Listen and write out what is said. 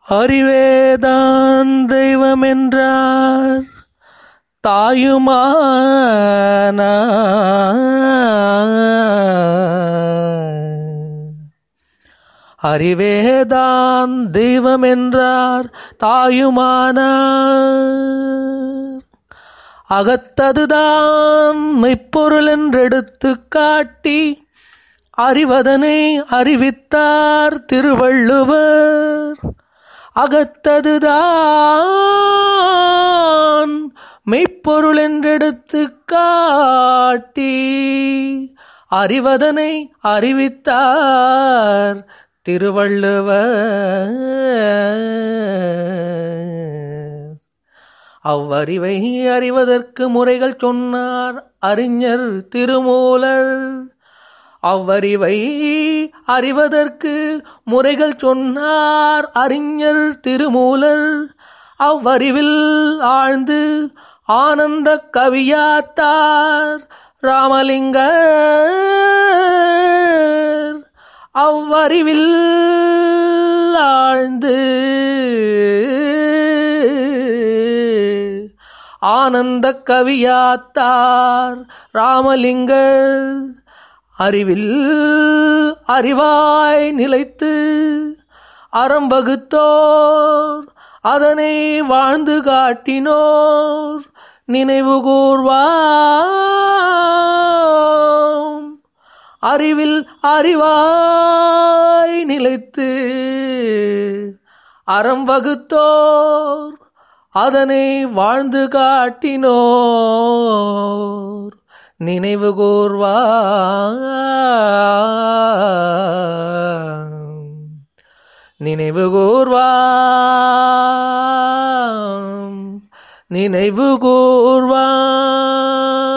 அறிவேதான் தெய்வம் என்றார் தாயுமான அறிவேதான் தெய்வம் என்றார் தாயுமானார் அகத்ததுதான் மெய்ப்பொருள் என்றெடுத்து காட்டி அறிவதனை அறிவித்தார் திருவள்ளுவர் அகத்ததுதான் மெய்ப்பொருள் என்றெடுத்து காட்டி அறிவதனை அறிவித்தார் திருவள்ளுவர் அவ்வறிவை அறிவதற்கு முறைகள் சொன்னார் அறிஞர் திருமூலர் அவ்வறிவை அறிவதற்கு முறைகள் சொன்னார் அறிஞர் திருமூலர் அவ்வறிவில் ஆழ்ந்து ஆனந்த கவியாத்தார் ராமலிங்கர் அவ்வறிவில் ஆழ்ந்து ஆனந்த கவியாத்தார் ராமலிங்கர் அறிவில் அறிவாய் நிலைத்து அறம்பகுத்தோர் அதனை வாழ்ந்து காட்டினோர் நினைவு கூர்வாம் அறிவில் அறிவாய் நிலைத்து அறம் வகுத்தோர் அதனை வாழ்ந்து காட்டினோர் நினைவு கூர்வாம் நினைவு கூர்வாம் நினைவு கூர்வாம்